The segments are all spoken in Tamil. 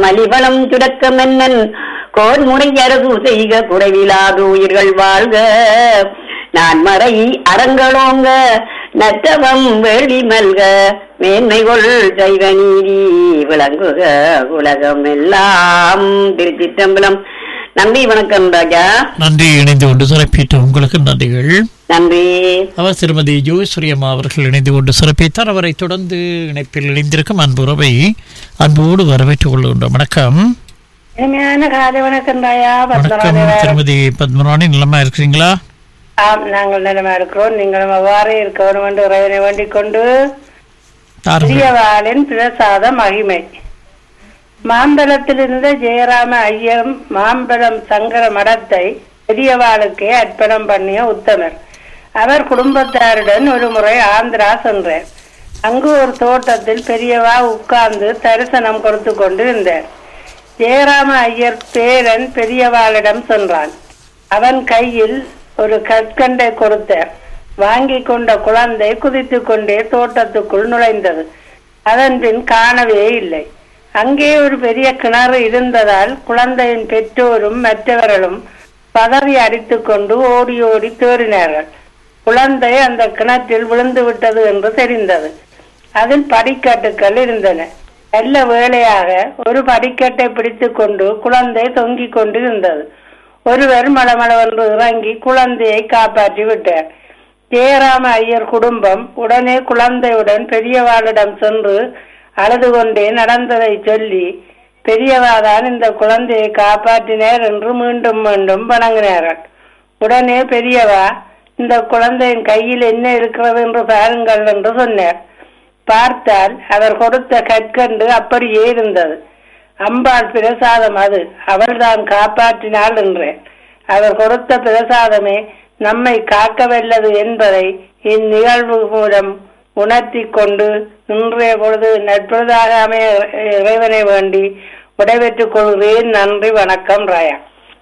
மலிவளம் சுரக்க மன்னன் கோன்முறை அரசு செய்க குறைவிலாது உயிர்கள் வாழ்க நான் மறை அறங்களோங்க நற்றவம் வேள்வி மல்க மேன்மைகொள் தெய்வ நீதி விளங்குக உலகம் எல்லாம் திருச்சிற்றம்பலம் நன்றி வணக்கம் ராஜா நன்றி இணைந்து கொண்டு சிறப்பித்த உங்களுக்கு நன்றிகள் நன்றி அவர் திருமதி ஜோஸ்வரி அம்மா அவர்கள் இணைந்து கொண்டு சிறப்பித்தார் அவரை தொடர்ந்து இணைப்பில் இணைந்திருக்கும் அன்புறவை அன்போடு வரவேற்றுக் கொள்கின்றோம் வணக்கம் இனிமையான காலை வணக்கம் தாயா வணக்கம் பத்மநாப திருமதி பத்மராணி நிலமா இருக்கிறீங்களா ஆம் நாங்கள் நிலமா இருக்கிறோம் நீங்களும் அவ்வாறே இருக்க வேண்டும் என்று இறைவனை வேண்டிக் கொண்டு தாருங்கள் பெரியவாளின் பிரசாத மகிமை மாம்பலத்திலிருந்த ஜெயராம ஐயர் மாம்பலம் சங்கர மடத்தை பெரியவாளுக்கே அர்ப்பணம் பண்ணிய உத்தமர் அவர் குடும்பத்தாருடன் ஒரு முறை ஆந்திரா சென்றார் அங்கு ஒரு தோட்டத்தில் பெரியவா உட்கார்ந்து தரிசனம் கொடுத்து கொண்டிருந்தார் ஜெயராம ஐயர் பேரன் பெரியவாளிடம் சென்றான் அவன் கையில் ஒரு கற்கண்டை கொடுத்தார் வாங்கி கொண்ட குழந்தை குதித்துக் கொண்டே தோட்டத்துக்குள் நுழைந்தது அதன் பின் காணவே இல்லை அங்கே ஒரு பெரிய கிணறு இருந்ததால் குழந்தையின் பெற்றோரும் மற்றவர்களும் பதறி அடித்துக் கொண்டு ஓடி ஓடி தேறினார்கள் குழந்தை அந்த கிணற்றில் விழுந்து விட்டது என்று தெரிந்தது அதில் படிக்கட்டுகள் இருந்தன நல்ல வேளையாக ஒரு படிக்கட்டை பிடித்துக் கொண்டு குழந்தை தொங்கிக் கொண்டிருந்தது ஒருவர் மளமளவென்று இறங்கி குழந்தையை காப்பாற்றி விட்டார் ஜெயராம ஐயர் குடும்பம் உடனே குழந்தையுடன் பெரியவாளிடம் சென்று அழுது கொண்டே நடந்ததை சொல்லி பெரியவாதான் இந்த குழந்தையை காப்பாற்றினார் என்று மீண்டும் மீண்டும் வணங்கினார்கள் உடனே பெரியவா இந்த குழந்தையின் கையில் என்ன இருக்கிறது என்று பாருங்கள் என்று சொன்னார் பார்த்தால் அவர் கொடுத்த கற்கண்டு அப்படியே இருந்தது அம்பாள் பிரசாதம் அது அவள்தான் காப்பாற்றினாள் என்றேன் அவர் கொடுத்த பிரசாதமே நம்மை காக்க வல்லது என்பதை இந்நிகழ்வு மூலம் உணர்த்தி கொண்டு இன்றைய பொழுது நட்பதாக அமைய இறைவனை வேண்டி விடைபெற்றுக் கொள்கிறேன் நன்றி வணக்கம் ராயா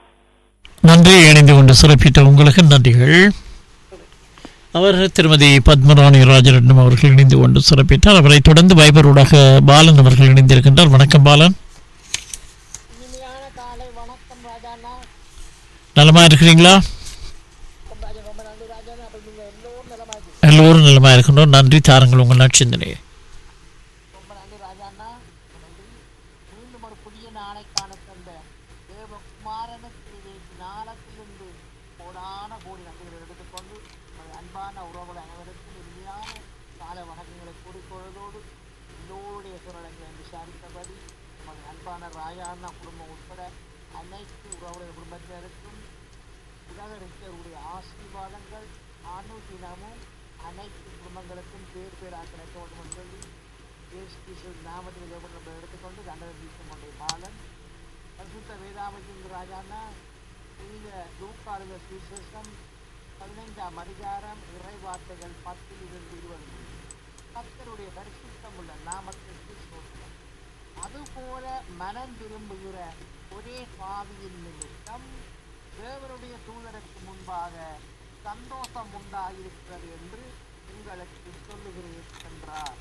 நன்றி இணைந்து கொண்டு சிறப்பித்த உங்களுக்கு நன்றிகள் அவர் திருமதி பத்மராணி ராஜரட்னம் அவர்கள் இணைந்து கொண்டு சிறப்பித்தார் அவரை தொடர்ந்து வைபரோடாக பாலன் அவர்கள் இணைந்திருக்கின்றார் வணக்கம் பாலன் நலமா இருக்கிறீங்களா எல்லோரும் நலமா இருக்கின்றோம் நன்றி தாருங்கள் உங்கள் நற்சிந்தனையை மீண்டும் ஒரு புதிய நாளை காண தந்த தேவகுமாரனுக்கு ஞானத்திலிருந்து கோடான கோடி நன்றிகளை எடுத்துக்கொண்டு நமது அன்பான உறவுகள் அனைவருக்கும் இனிமையான கால வணக்கங்களை கூறிக்கொள்வதோடு எல்லோருடைய குரலங்களை விசாரித்தபடி நமது அன்பான ராயாண்ணா குடும்பம் உட்பட அனைத்து உறவுடைய குடும்பத்தினருக்கும் உலகறிஞருடைய ஆசீர்வாதங்கள் அனுதினமும் அனைத்து குடும்பங்களுக்கும் பேர் பேராக கிடைக்க வேண்டும் என்று சொல்லி இயேசு கிறிஸ்து நாமத்தில் நம்ம எடுத்துக்கொண்டு கண்டன கொண்டே பாலன் பரிசுத்த வேதாமத்தின் ராஜானா இந்த லூக்காளுக சுவிசேஷம் பதினைந்தாம் அதிகாரம் இறை வார்த்தைகள் பத்தில் இருந்து இருபது கர்த்தருடைய பரிசுத்தம் உள்ள நாமத்திற்கு சோத்திரம் அதுபோல மனம் திரும்புகிற ஒரே பாவியின் நிமித்தம் தேவனுடைய தூதருக்கு முன்பாக சந்தோஷம் உண்டாயிருக்கிறது என்று உங்களுக்கு சொல்லுகிறேன் என்றார்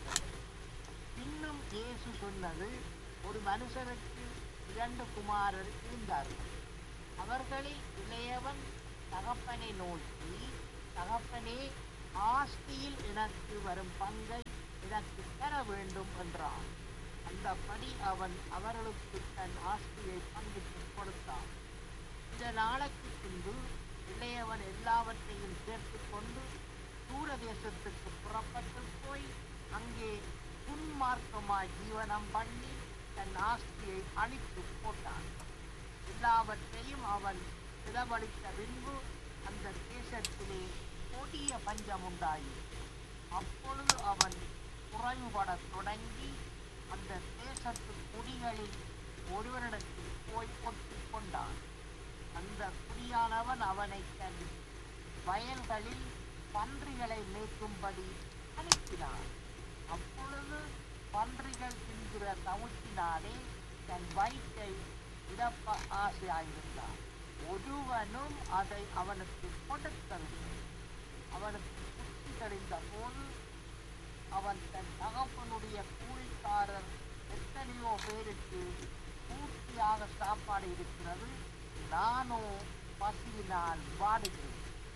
இன்னும் இயேசு சொன்னது ஒரு மனுஷனுக்கு இரண்டு குமாரர் இருந்தார்கள் அவர்களில் இளையவன் தகப்பனை நோக்கி தகப்பனே ஆஸ்தியில் எனக்கு வரும் பங்கை எனக்கு தர வேண்டும் என்றான் அந்தபடி அவன் அவர்களுக்கு தன் ஆஸ்தியை பங்கிட்டு கொடுத்தான் இந்த நாளைக்கு பின்பு இளையவன் எல்லாவற்றையும் சேர்த்துக் கொண்டு தூர தேசத்துக்கு புறப்பட்டு போய் அங்கே துன்மார்க்கமாய் ஜீவனம் பண்ணி தன் ஆஸ்தியை அழித்து போட்டான் எல்லாவற்றையும் அவன் செலவழித்த பின்பு அந்த தேசத்திலே கொடிய பஞ்சம் உண்டாயிற்று அப்பொழுது அவன் குறைவுபடத் தொடங்கி அந்த தேசத்து குடிகளில் ஒருவனிடத்தில் போய் ஒட்டிக் கொண்டான் அந்த குடியானவன் அவனை தன் வயல்களில் பன்றிகளை மேய்க்கும்படி அனுப்பினான் அப்பொழுது பன்றிகள் தின்கிற தவிட்டினாலே தன் வயிற்றை இழப்ப ஆசையாயிருந்தான் ஒருவனும் அதை அவனுக்கு கொடுக்கவில்லை அவனுக்கு புத்தி தெளிந்த போது அவன் தன் தகப்பனுடைய கூலிக்காரர் எத்தனையோ பேருக்கு பூர்த்தியாக சாப்பாடு இருக்கிறது நானோ பசியினால் வாடுகிறேன்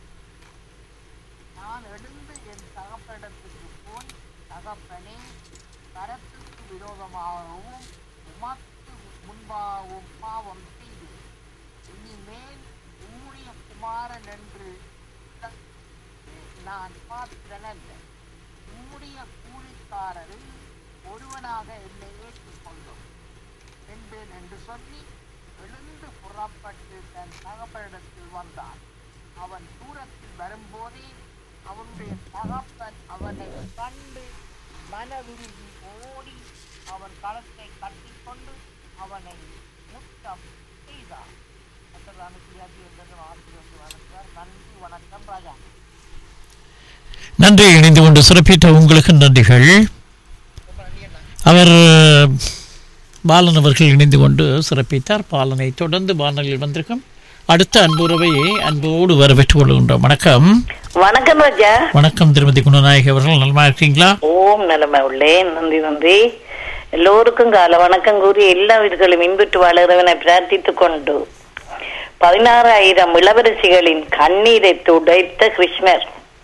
நான் எழுந்து என் தகப்பனிடத்துக்கு போய் தகப்பனே கரத்துக்கு விரோதமாகவும் உமக்கு முன்பாகவும் பாவம் செய்தேன் இனிமேல் உம்முடைய குமாரன் என்று நான் பாத்திரன் அல்ல உம்முடைய கூலிக்காரரில் ஒருவனாக என்னை ஏற்றுக்கொள்ளும் என்பேன் என்று சொல்லி எழுந்து புறப்பட்டு தன் தகப்பனிடத்தில் வந்தான் அவன் தூரத்தில் வரும்போதே அவனுடைய தகப்பன் அவனை கண்டு மனவிருகி ஓடி அவன் களத்தை கட்டிக்கொண்டு அவனை முத்தம் செய்தார் மற்ற அனுப்பியாச்சு என்று ஆசிரியர் வணங்குகிறார் நன்றி வணக்கம் ராஜா நன்றி இணைந்து கொண்டு சிறப்பித்த உங்களுக்கு நன்றிகள் அவர் பாலன் அவர்கள் இணைந்து கொண்டு சிறப்பித்தார் பாலனை தொடர்ந்து பாலனில் வந்திருக்கும் அடுத்த அன்புறவையை அன்போடு வரவேற்றுக் கொள்கின்றோம் வணக்கம் வணக்கம் ராஜா வணக்கம் திருமதி குணநாயகி அவர்கள் நலமா இருக்கீங்களா ஓம் நலமா உள்ளேன் நன்றி நன்றி எல்லோருக்கும் கால வணக்கம் கூறி எல்லா உயிர்களும் இன்புற்று வளரவனை பிரார்த்தித்துக் கொண்டு பதினாறாயிரம் இளவரசிகளின் கண்ணீரை துடைத்த கிருஷ்ணர்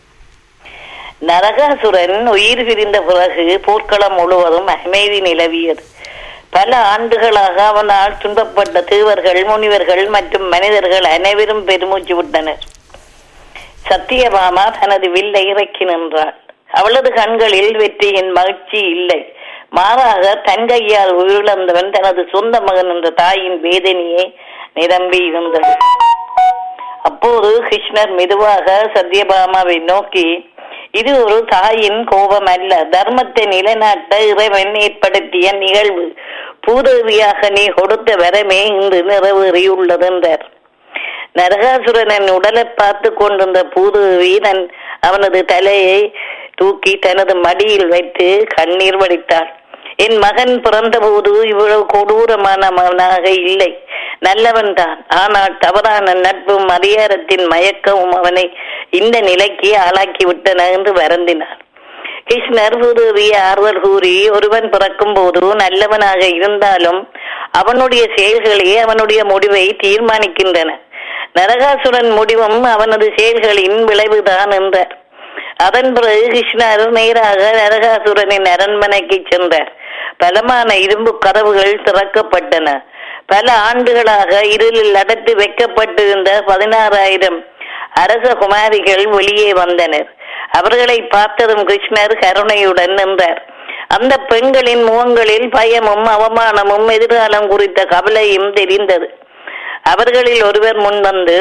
நரகாசுரன் உயிர் பிரிந்த பிறகு போர்க்களம் முழுவதும் அமைதி நிலவியது பல ஆண்டுகளாக அவனால் துன்பப்பட்ட தீவர்கள் முனிவர்கள் மற்றும் மனிதர்கள் அனைவரும் பெருமூச்சு விட்டனர் சத்தியபாமா தனது வில்லை இறக்கி நின்றாள் அவளது கண்களில் வெற்றியின் மகிழ்ச்சி இல்லை மாறாக தன் கையால் உயிரிழந்தவன் தனது சொந்த மகன் என்ற தாயின் வேதனையே நிரம்பி இருந்தது அப்போது கிருஷ்ணர் மெதுவாக சத்யபாமாவை நோக்கி இது ஒரு தாயின் கோபம் அல்ல தர்மத்தை நிலைநாட்ட இறைவன் ஏற்படுத்திய நிகழ்வு பூதேவியாக நீ கொடுத்த வரமே இன்று நிறைவேறியுள்ளது என்றார் நரகாசுரனின் உடலை பார்த்து கொண்டிருந்த பூதேவி தன் அவனது தலையை தூக்கி தனது மடியில் வைத்து கண்ணீர் வடித்தாள் என் மகன் பிறந்தபோது இவ்வளவு கொடூரமான மகனாக இல்லை நல்லவன் தான் ஆனால் தவறான நட்பும் அதிகாரத்தின் மயக்கமும் அவனை இந்த நிலைக்கு ஆளாக்கி விட்டன என்று வருந்தினார் கிருஷ்ணர் புதுவிய ஆறுதல் கூறி ஒருவன் பிறக்கும் போது நல்லவனாக இருந்தாலும் அவனுடைய செயல்களே அவனுடைய முடிவை தீர்மானிக்கின்றன நரகாசுரன் முடிவும் அவனது செயல்களின் விளைவுதான் என்றார் அதன் பிறகு கிருஷ்ணர் நேராக நரகாசுரனின் அரண்மனைக்கு சென்றார் பலமான இரும்பு கதவுகள் திறக்கப்பட்டன பல ஆண்டுகளாக இருளில் அடைத்து வைக்கப்பட்டிருந்த பதினாறாயிரம் அரச குமாரிகள் வெளியே வந்தனர் அவர்களை பார்த்ததும் கிருஷ்ணர் கருணையுடன் நின்றார் அந்த பெண்களின் முகங்களில் பயமும் அவமானமும் எதிர்காலம் குறித்த கவலையும் தெரிந்தது அவர்களில் ஒருவர் முன்வந்து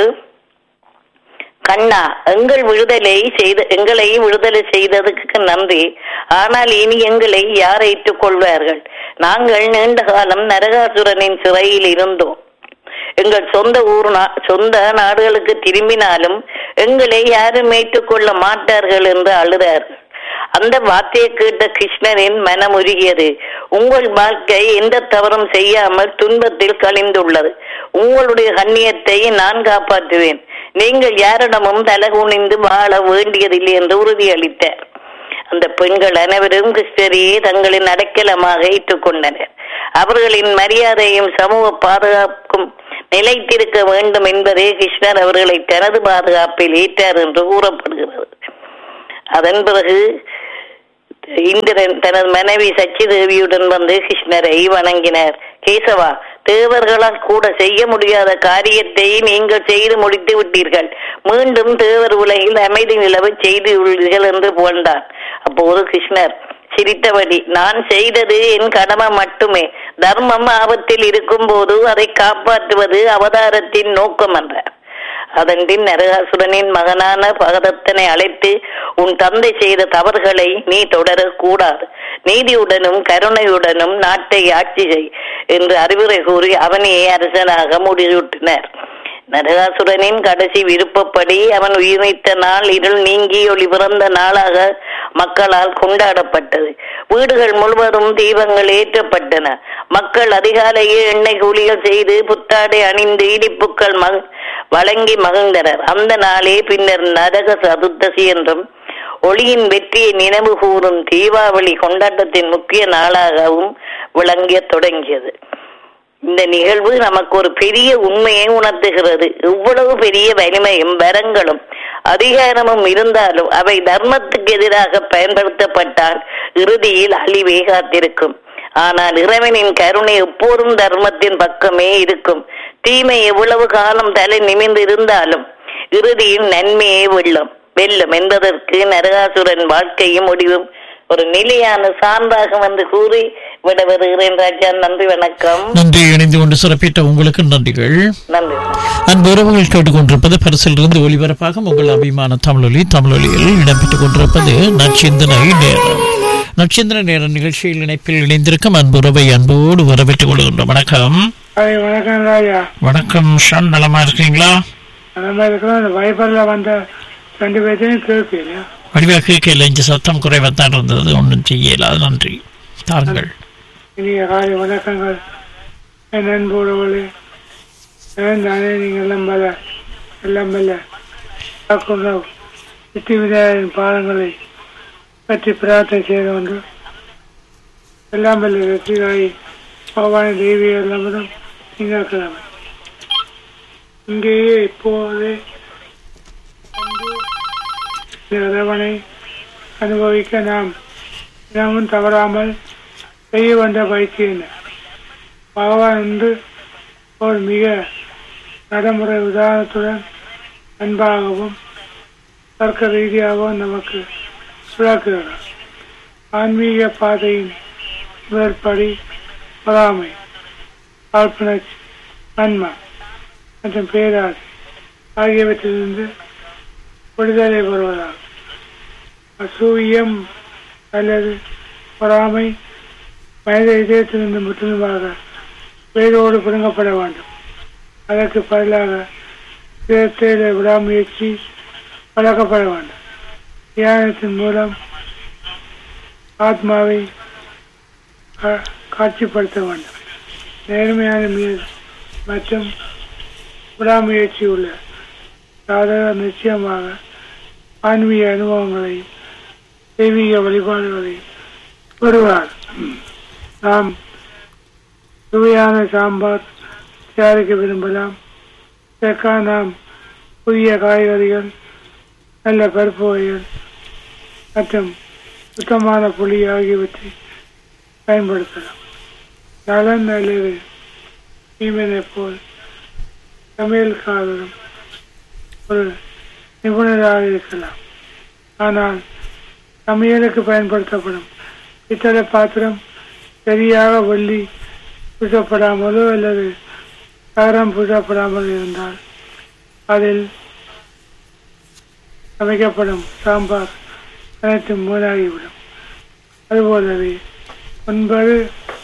கண்ணா எங்கள் விடுதலை செய்த எங்களை விடுதலை செய்ததுக்கு நன்றி ஆனால் இனி எங்களை யார் ஏற்றுக்கொள்வார்கள் நாங்கள் நீண்ட காலம் நரகாசுரனின் சிறையில் இருந்தோம் எங்கள் சொந்த ஊர் நா- சொந்த நாடுகளுக்கு திரும்பினாலும் எங்களை யாரும் ஏற்றுக்கொள்ள மாட்டார்கள் என்று அழுதார்கள் அந்த வார்த்தையை கேட்ட கிருஷ்ணரின் மனம் உருகியது உங்கள் வாழ்க்கை எந்த தவறும் செய்யாமல் துன்பத்தில் கழிந்துள்ளது உங்களுடைய கண்ணியத்தை நான் காப்பாற்றுவேன் நீங்கள் யாரிடமும் தலகுனிந்து வாழ வேண்டியதில்லை என்று உறுதியளித்தார் அந்த பெண்கள் அனைவரும் கிறிஸ்தரையே தங்களின் அடைக்கலமாக ஏற்றுக்கொண்டனர் அவர்களின் மரியாதையும் சமூக பாதுகாப்பும் நிலைத்திருக்க வேண்டும் என்பதே கிருஷ்ணர் அவர்களை தனது பாதுகாப்பில் ஏற்றார் என்று கூறப்படுகிறது அதன் பிறகு இந்திரன் தனது மனைவி சச்சி தேவியுடன் வந்து கிருஷ்ணரை வணங்கினார் கேசவா தேவர்களால் கூட செய்ய முடியாத காரியத்தை நீங்கள் செய்து முடித்து விட்டீர்கள் மீண்டும் தேவர் உலகில் அமைதி நிலவ செய்து உள்ளீர்கள் என்று புகழ்ந்தார் அப்போது கிருஷ்ணர் சிரித்தபடி நான் செய்தது என் கடமை மட்டுமே தர்மம் ஆபத்தில் இருக்கும் போது அதை காப்பாற்றுவது அவதாரத்தின் நோக்கம் என்றார் அதன் பின் நரகாசுரனின் மகனான பகதத்தனை அழைத்து உன் தந்தை செய்த தவறுகளை நீ தொடரக்கூடாது நீதியுடனும் கருணையுடனும் நாட்டை ஆட்சி செய் என்று அறிவுரை கூறி அவனையே அரசனாக முடிசூட்டினர் நரகாசுரனின் கடைசி விருப்பப்படி அவன் உயிர்நீத்த நாள் இருள் நீங்கி ஒளி பிறந்த நாளாக மக்களால் கொண்டாடப்பட்டது வீடுகள் முழுவதும் தீபங்கள் ஏற்றப்பட்டன மக்கள் அதிகாலையே எண்ணெய் கூலிகள் செய்து புத்தாடை அணிந்து இனிப்புக்கள் மக வழங்கி மகிழ்ந்தனர் அந்த நாளே பின்னர் நரக சதுர்த்தசி என்றும் ஒளியின் வெற்றியை நினைவு கூறும் தீபாவளி கொண்டாட்டத்தின் முக்கிய நாளாகவும் விளங்க தொடங்கியது இந்த நிகழ்வு நமக்கு ஒரு பெரிய உண்மையை உணர்த்துகிறது இவ்வளவு பெரிய வலிமையும் வரங்களும் அதிகாரமும் இருந்தாலும் அவை தர்மத்துக்கு எதிராக பயன்படுத்தப்பட்டால் இறுதியில் அழிவே காத்திருக்கும் ஆனால் இறைவனின் கருணை எப்போதும் தர்மத்தின் பக்கமே இருக்கும் தீமை எவ்வளவு காலம் தலை நிமிர்ந்து இருந்தாலும் இறுதியில் நன்மையே வெல்லும் வெல்லும் என்பதற்கு நரகாசுரன் வாழ்க்கையும் முடிவும் ஒரு நிலையான சான்றாக வந்து கூறி விடவருகிறேன் ராஜா நன்றி வணக்கம் நன்றி இணைந்து கொண்டு சிறப்பித்த உங்களுக்கு நன்றிகள் நன்றி அன்பு உறவுகள் கேட்டுக்கொண்டிருப்பது பரிசிலிருந்து ஒளிபரப்பாக உங்கள் அபிமான தமிழொலி தமிழொலியில் இடம்பெற்றுக் கொண்டிருப்பது நச்சிந்தனை நேரம் நச்சிந்தனை நேர நிகழ்ச்சியில் இணைப்பில் இணைந்திருக்கும் அன்பு உறவை அன்போடு வரவேற்றுக் கொள்கின்றோம் வணக்கம் ஹாய் வணக்கம் ராஜா வணக்கம் ஷான் நலமா இருக்கீங்களா நம்ம இருக்கிறோம் இந்த வைபர்ல வந்த ரெண்டு பேர்த்தையும் கேட்கலையா வடிவாக கேட்கல இங்கே சத்தம் குறைவாத்தான் இருந்தது ஒன்றும் செய்யல நன்றி தாருங்கள் இனிய காலை வணக்கங்கள் என் நண்புறவுகளே ஏன் தானே நீங்கள் எல்லாம் பல எல்லாம் பல காக்கின்ற சித்தி விதாயின் பாதங்களை பற்றி பிரார்த்தனை செய்து கொண்டு எல்லாம் பல வெற்றிகாய் பகவான் தெய்வீக எல்லாமதும் நீங்கள் கிழமை இங்கேயே இப்போதே இந்த இறைவனை அனுபவிக்க நாம் தினமும் தவறாமல் செய்ய வந்த பயிற்சி என்ன பகவான் என்று ஒரு மிக நடைமுறை உதாரணத்துடன் அன்பாகவும் தர்க்க ரீதியாகவும் நமக்கு விளக்குகிறார் ஆன்மீக பாதையின் முதற்படி பொறாமை காழ்ப்புணர்ச்சி நன்மை மற்றும் பேராசை ஆகியவற்றிலிருந்து விடுதலை பெறுவதாகும் அசூயம் அல்லது பொறாமை மனித இதயத்திலிருந்து முற்றிலுமாக வேரோடு பிடுங்கப்பட வேண்டும் அதற்கு பதிலாக இதயத்திலே விடாமுயற்சி வளர்க்கப்பட வேண்டும் தியானத்தின் மூலம் ஆத்மாவை கா- காட்சிப்படுத்த வேண்டும் நேர்மையான முயற்சி மற்றும் விடாமுயற்சி உள்ள சாதகர் நிச்சயமாக ஆன்மீக அனுபவங்களையும் தெய்வீக வழிபாடுகளையும் பெறுவார் நாம் சுவையான சாம்பார் தயாரிக்க விரும்பலாம் இதற்காக நாம் புதிய காய்கறிகள் நல்ல பருப்பு வகைகள் மற்றும் சுத்தமான புளி ஆகியவற்றை பயன்படுத்தலாம் நலன் அல்லது தீமனை போல் சமையல்காரரும் ஒரு நிபுணராக இருக்கலாம் ஆனால் சமையலுக்கு பயன்படுத்தப்படும் பித்தளை பாத்திரம் சரியாக வெள்ளி பூசப்படாமலோ அல்லது தகரம் பூசப்படாமல் இருந்தால் அதில் சமைக்கப்படும் சாம்பார் அனைத்தும் மூலாகிவிடும் அதுபோலவே ஒன்பது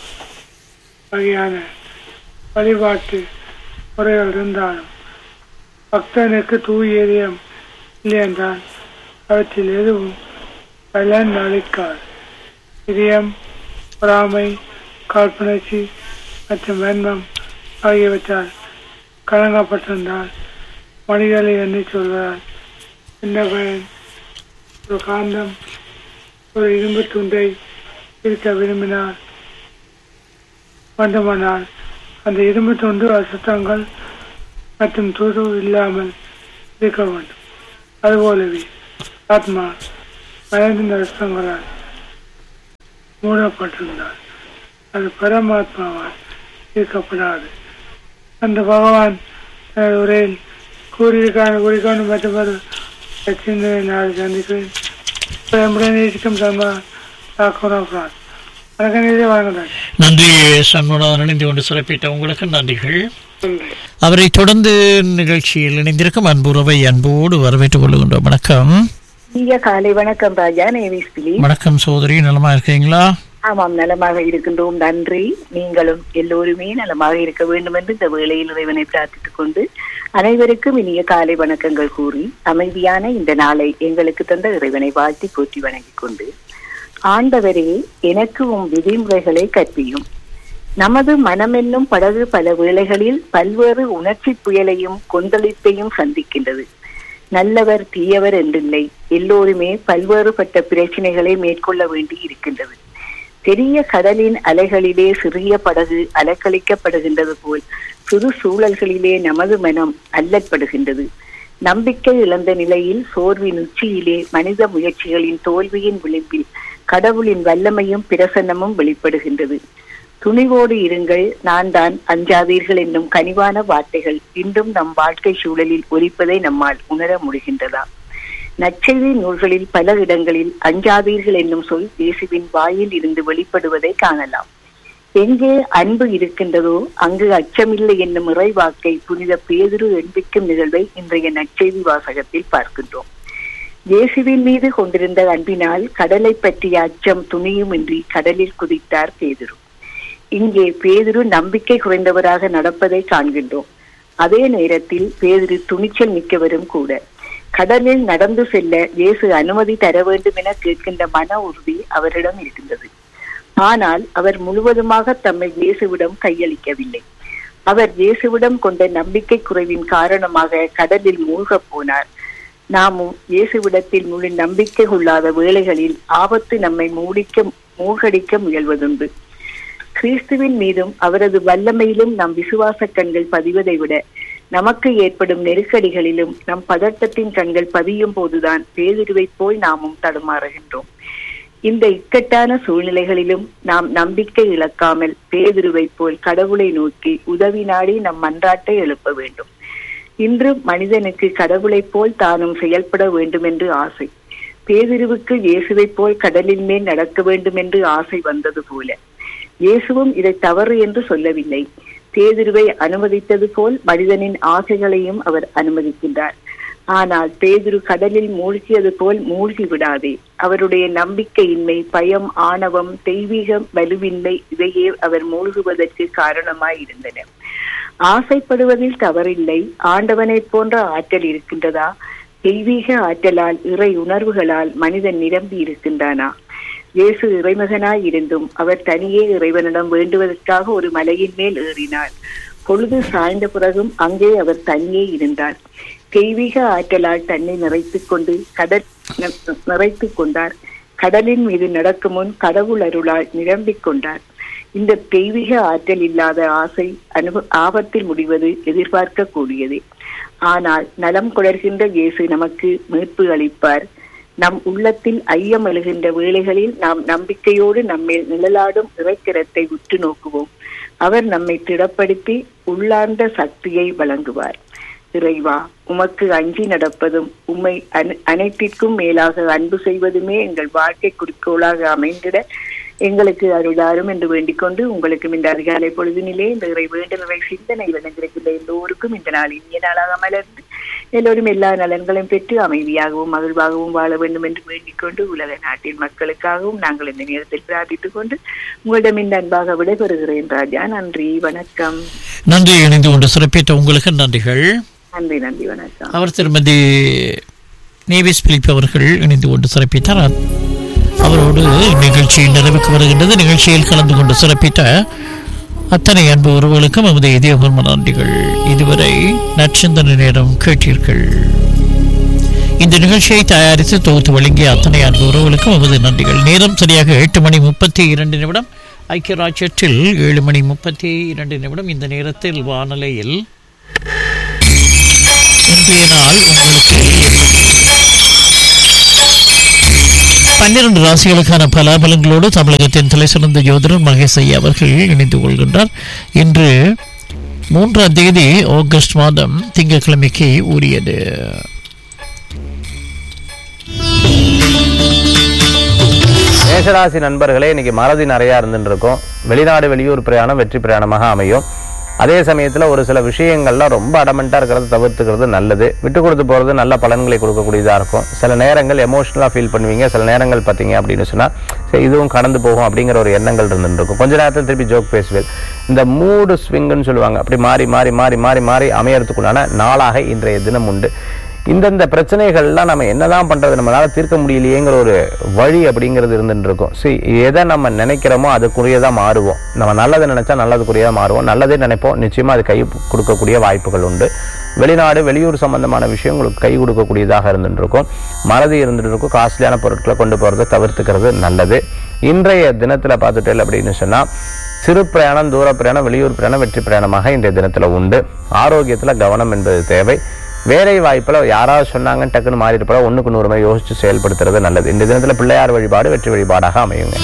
வகையான வழிபாட்டு முறைகள் இருந்தாலும் பக்தனுக்கு தூய இதயம் இல்லை என்றால் அவற்றில் எதுவும் பலன் அளிக்காது இதயம் பொறாமை காழ்ப்புணர்ச்சி மற்றும் வன்மம் ஆகியவற்றால் கலங்கப்பட்டிருந்தால் மனிதனை எண்ணி சொல்வதால் என்ன பயன் ஒரு காந்தம் ஒரு இரும்பு துண்டை இருக்க விரும்பினால் வேண்டுமானால் அந்த இரும்பு துண்டு அசுத்தங்கள் மற்றும் துரு இல்லாமல் இருக்க வேண்டும் அதுபோலவே ஆத்மா மனதின் அசுத்தங்களால் மூடப்பட்டிருந்தால் அது பரமாத்மாவால் இருக்கப்படாது அந்த பகவான் தனது உரையில் கூறியிருக்கான குறிக்கொண்டு மற்றொரு சிந்தனை நாள் சந்திக்கிறேன் நம்முடைய நேசிக்கும் சர்மா தாக்குறோம் வணக்கம் நீதி வணக்கம் நன்றி சண்முகநாதன் இணைந்து கொண்டு சிறப்பித்த உங்களுக்கு நன்றிகள் நன்றி அவரை தொடர்ந்து நிகழ்ச்சியில் இணைந்திருக்கும் அன்புறவை அன்போடு வரவேற்றுக் கொள்கின்றோம் வணக்கம் இனிய காலை வணக்கம் ராஜா நேவிஸ் பிலி வணக்கம் சோதரி நலமா இருக்கீங்களா ஆமாம் நலமாக இருக்கின்றோம் நன்றி நீங்களும் எல்லோருமே நலமாக இருக்க வேண்டும் என்று இந்த வேளையில் இறைவனை பிரார்த்தித்துக் கொண்டு அனைவருக்கும் இனிய காலை வணக்கங்கள் கூறி அமைதியான இந்த நாளை எங்களுக்கு தந்த இறைவனை வாழ்த்தி போற்றி வணங்கிக் கொண்டு ஆண்டவரே எனக்கு உம் விதிமுறைகளை கற்பியும் நமது மனமென்னும் படகு பல வேளைகளில் பல்வேறு உணர்ச்சி புயலையும் கொந்தளிப்பையும் சந்திக்கின்றது நல்லவர் தீயவர் என்றில்லை எல்லோருமே பல்வேறுபட்ட பிரச்சனைகளை மேற்கொள்ள வேண்டி இருக்கின்றது பெரிய கடலின் அலைகளிலே சிறிய படகு அலக்களிக்கப்படுகின்றது போல் சிறு சூழல்களிலே நமது மனம் அல்லற்படுகின்றது நம்பிக்கை இழந்த நிலையில் சோர்வின் உச்சியிலே மனித முயற்சிகளின் தோல்வியின் விளிம்பில் கடவுளின் வல்லமையும் பிரசன்னமும் வெளிப்படுகின்றது துணிவோடு இருங்கள் நான் தான் அஞ்சாதீர்கள் என்னும் கனிவான வார்த்தைகள் இன்றும் நம் வாழ்க்கை சூழலில் ஒலிப்பதை நம்மால் உணர முடிகின்றதா நற்செய்தி நூல்களில் பல இடங்களில் அஞ்சாதீர்கள் என்னும் சொல் இயேசுவின் வாயில் இருந்து வெளிப்படுவதை காணலாம் எங்கே அன்பு இருக்கின்றதோ அங்கு அச்சமில்லை என்னும் இறைவாக்கை புனித பேதுரு எண்பிக்கும் நிகழ்வை இன்றைய நற்செய்தி வாசகத்தில் பார்க்கின்றோம் இயேசுவின் மீது கொண்டிருந்த அன்பினால் கடலை பற்றிய அச்சம் துணியுமின்றி கடலில் குதித்தார் பேதுரு இங்கே பேதுரு நம்பிக்கை குறைந்தவராக நடப்பதை காண்கின்றோம் அதே நேரத்தில் பேதுரு துணிச்சல் மிக்கவரும் கூட கடலில் நடந்து செல்ல இயேசு அனுமதி தர வேண்டும் என கேட்கின்ற மன உறுதி அவரிடம் இருக்கின்றது ஆனால் அவர் முழுவதுமாக தம்மை இயேசுவிடம் கையளிக்கவில்லை அவர் இயேசுவிடம் கொண்ட நம்பிக்கை குறைவின் காரணமாக கடலில் மூழ்கப் போனார் நாமும் இயேசுவிடத்தில் முழு நம்பிக்கை கொள்ளாத வேளைகளில் ஆபத்து நம்மை மூடிக்க மூழ்கடிக்க முயல்வதுண்டு கிறிஸ்துவின் மீதும் அவரது வல்லமையிலும் நம் விசுவாச கண்கள் பதிவதை விட நமக்கு ஏற்படும் நெருக்கடிகளிலும் நம் பதட்டத்தின் கண்கள் பதியும் போதுதான் பேதிருவைப் போல் நாமும் தடுமாறுகின்றோம் இந்த இக்கட்டான சூழ்நிலைகளிலும் நாம் நம்பிக்கை இழக்காமல் பேதிருவைப் போல் கடவுளை நோக்கி உதவி நாடி நம் மன்றாட்டை எழுப்ப வேண்டும் இன்று மனிதனுக்கு கடவுளைப் போல் தானும் செயல்பட வேண்டும் என்று ஆசை பேதிருவுக்கு இயேசுவைப் போல் கடலின் மேல் நடக்க வேண்டும் என்று ஆசை வந்தது போல இயேசுவும் இதை தவறு என்று சொல்லவில்லை பேதிருவை அனுமதித்தது போல் மனிதனின் ஆசைகளையும் அவர் அனுமதிக்கின்றார் ஆனால் பேதுரு கடலில் மூழ்கியது போல் மூழ்கி விடாதே அவருடைய நம்பிக்கையின்மை பயம் ஆணவம் தெய்வீக வலுவின்மை இவையே அவர் மூழ்குவதற்கு காரணமாய் இருந்தன ஆசைப்படுவதில் தவறில்லை ஆண்டவனைப் போன்ற ஆற்றல் இருக்கின்றதா தெய்வீக ஆற்றலால் இறை உணர்வுகளால் மனிதன் நிரம்பி இருக்கின்றானா இயேசு இறைமகனாய் இருந்தும் அவர் தனியே இறைவனிடம் வேண்டுவதற்காக ஒரு மலையின் மேல் ஏறினார் பொழுது சாய்ந்த பிறகும் அங்கே அவர் தனியே இருந்தார் தெய்வீக ஆற்றலால் தன்னை நிறைத்துக் கொண்டு கடல் நிறைத்துக் கொண்டார் கடலின் மீது நடக்கும் முன் கடவுள் அருளால் நிரம்பிக் கொண்டார் இந்த தெய்வீக ஆற்றல் இல்லாத ஆசை அனுப ஆபத்தில் முடிவது எதிர்பார்க்க கூடியதே ஆனால் நலம் கொடர்கின்ற இயேசு நமக்கு மீட்பு அளிப்பார் நம் உள்ளத்தில் ஐயம் எழுகின்ற வேளைகளில் நாம் நம்பிக்கையோடு நம்மேல் நிழலாடும் இறைக்கிரத்தை உற்று நோக்குவோம் அவர் நம்மை திடப்படுத்தி உள்ளார்ந்த சக்தியை வழங்குவார் இறைவா உமக்கு அஞ்சி நடப்பதும் உம்மை அன- அனைத்திற்கும் மேலாக அன்பு செய்வதுமே எங்கள் வாழ்க்கை குறிக்கோளாக அமைந்திட எங்களுக்கு அருளாரும் என்று வேண்டிக் கொண்டு உங்களுக்கும் இந்த அதிகாலை பொழுதினிலே இந்த இறை வேண்டுதலை சிந்தனை விளங்கிருக்கின்ற எல்லோருக்கும் இந்த நாள் இனிய நாளாக மலர்ந்து எல்லோரும் எல்லா நலன்களையும் பெற்று அமைதியாகவும் மகிழ்வாகவும் வாழ வேண்டும் என்று வேண்டிக் கொண்டு உலக நாட்டின் மக்களுக்காகவும் நாங்கள் இந்த நேரத்தில் பிரார்த்தித்துக் கொண்டு உங்களிடம் இந்த அன்பாக விடைபெறுகிறேன் ராஜா நன்றி வணக்கம் நன்றி இணைந்து கொண்டு சிறப்பித்த உங்களுக்கு நன்றிகள் நன்றி நன்றி வணக்கம் அவர் திருமதி நேவிஸ் பிலிப் அவர்கள் இணைந்து கொண்டு சிறப்பித்தார் அ- அவரோடு நிகழ்ச்சி நிறைவுக்கு வருகின்றது நிகழ்ச்சியில் கலந்து கொண்டு சிறப்பித்த அத்தனை அன்பு உறவுகளுக்கும் நமது இதயபூர்வ நன்றிகள் இதுவரை நற்சிந்தனை நேரம் கேட்டீர்கள் இந்த நிகழ்ச்சியை தயாரித்து தொகுத்து வழங்கிய அத்தனை அன்பு உறவுகளுக்கும் நமது நன்றிகள் நேரம் சரியாக எட்டு மணி முப்பத்தி இரண்டு நிமிடம் ஐக்கிய ராஜ்யத்தில் ஏழு மணி முப்பத்தி இரண்டு நிமிடம் இந்த நேரத்தில் வானொலியில் இன்றைய நாள் உங்களுக்கு பன்னிரண்டு ராசிகளுக்கான பலாபலங்களோடு தமிழகத்தின் தலைசிறந்த ஜோதிடர் மகேஷ் ஐயா அவர்கள் இணைந்து கொள்கின்றார் இன்று மூன்றாம் தேதி ஆகஸ்ட் மாதம் திங்கட்கிழமைக்கு உரியது மேஷராசி நண்பர்களே இன்னைக்கு மறதி நிறையா இருந்துட்டு இருக்கும் வெளிநாடு வெளியூர் பிரயாணம் வெற்றி பிரயாணமாக அமையும் அதே சமயத்தில் ஒரு சில விஷயங்கள்லாம் ரொம்ப அடமெண்ட்டாக இருக்கிறத தவிர்த்துக்கிறது நல்லது விட்டு கொடுத்து போகிறது நல்ல பலன்களை கொடுக்கக்கூடியதாக இருக்கும் சில நேரங்கள் எமோஷ்னலாக ஃபீல் பண்ணுவீங்க சில நேரங்கள் பார்த்தீங்க அப்படின்னு சொன்னால் சரி இதுவும் கடந்து போகும் அப்படிங்கிற ஒரு எண்ணங்கள் இருந்துட்டு இருக்கும் கொஞ்ச நேரத்தில் திருப்பி ஜோக் பேசுவேன் இந்த மூடு ஸ்விங்குன்னு சொல்லுவாங்க அப்படி மாறி மாறி மாறி மாறி மாறி அமையறதுக்குள்ளான நாளாக இன்றைய தினம் உண்டு இந்தந்த பிரச்சனைகள்லாம் நம்ம என்னதான் பண்றது நம்மளால தீர்க்க முடியலையேங்கிற ஒரு வழி அப்படிங்கிறது இருந்துட்டு இருக்கும் சரி எதை நம்ம நினைக்கிறோமோ அதுக்குரியதா மாறுவோம் நம்ம நல்லதை நினைச்சா நல்லதுக்குரியதா மாறுவோம் நல்லதே நினைப்போம் நிச்சயமா அது கை கொடுக்கக்கூடிய வாய்ப்புகள் உண்டு வெளிநாடு வெளியூர் சம்பந்தமான விஷயம் உங்களுக்கு கை கொடுக்கக்கூடியதாக இருந்துட்டு இருக்கும் மறதி இருந்துட்டு இருக்கும் காஸ்ட்லியான பொருட்களை கொண்டு போறதை தவிர்த்துக்கிறது நல்லது இன்றைய தினத்துல பார்த்துட்டேன் அப்படின்னு சொன்னா சிறு பிரயாணம் தூர பிரயாணம் வெளியூர் பிரயாணம் வெற்றி பிரயாணமாக இன்றைய தினத்துல உண்டு ஆரோக்கியத்துல கவனம் என்பது தேவை வேலை வாய்ப்புல யாராவது சொன்னாங்கன்னு டக்குன்னு மாறி இருப்பா ஒண்ணுக்கு நூறு மாதிரி யோசிச்சு செயல்படுத்துறது நல்லது இந்த தினத்துல பிள்ளையார் வழிபாடு வெற்றி வழிபாடாக அமையுங்க